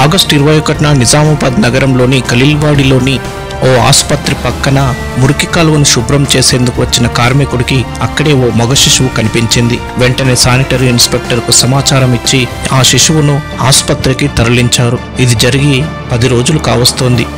August ఇరవై ఒకటిన నిజామాబాద్ నగరంలోని ఖలీల్వాడిలోని ఓ ఆసుపత్రి పక్కన మురికి కాలువను శుభ్రం చేసేందుకు వచ్చిన కార్మికుడికి అక్కడే ఓ మగ శిశువు కనిపించింది వెంటనే శానిటరీ ఇన్స్పెక్టర్ కు సమాచారం ఇచ్చి ఆ శిశువును ఆసుపత్రికి తరలించారు ఇది జరిగి పది రోజులు కావస్తోంది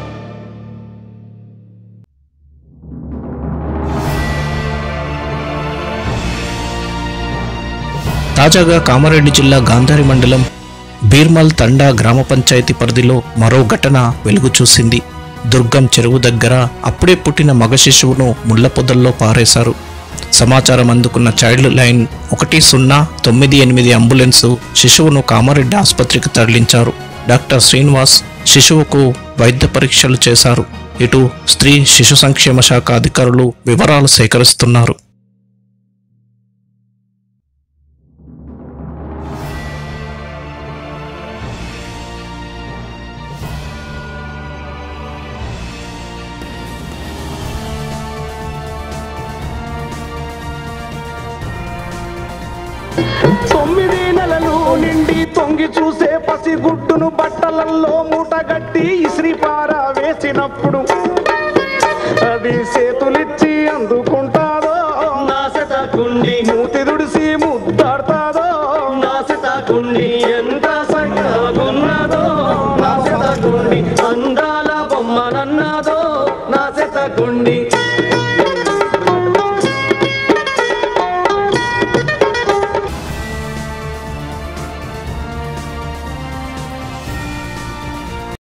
తాజాగా కామారెడ్డి జిల్లా గాంధారి మండలం బీర్మల్ తండా గ్రామ పంచాయతీ పరిధిలో మరో ఘటన వెలుగు చూసింది దుర్గం చెరువు దగ్గర అప్పుడే పుట్టిన మగ శిశువును ముళ్ల పొదల్లో పారేశారు సమాచారం అందుకున్న చైల్డ్ లైన్ ఒకటి సున్నా తొమ్మిది ఎనిమిది అంబులెన్సు శిశువును కామారెడ్డి ఆసుపత్రికి తరలించారు డాక్టర్ శ్రీనివాస్ శిశువుకు వైద్య పరీక్షలు చేశారు ఇటు స్త్రీ శిశు సంక్షేమ శాఖ అధికారులు వివరాలు సేకరిస్తున్నారు తొమ్మిది నెలలు నిండి తొంగి చూసే పసిగుడ్డును బట్టలల్లో మూటగట్టి ఇస్త్రీ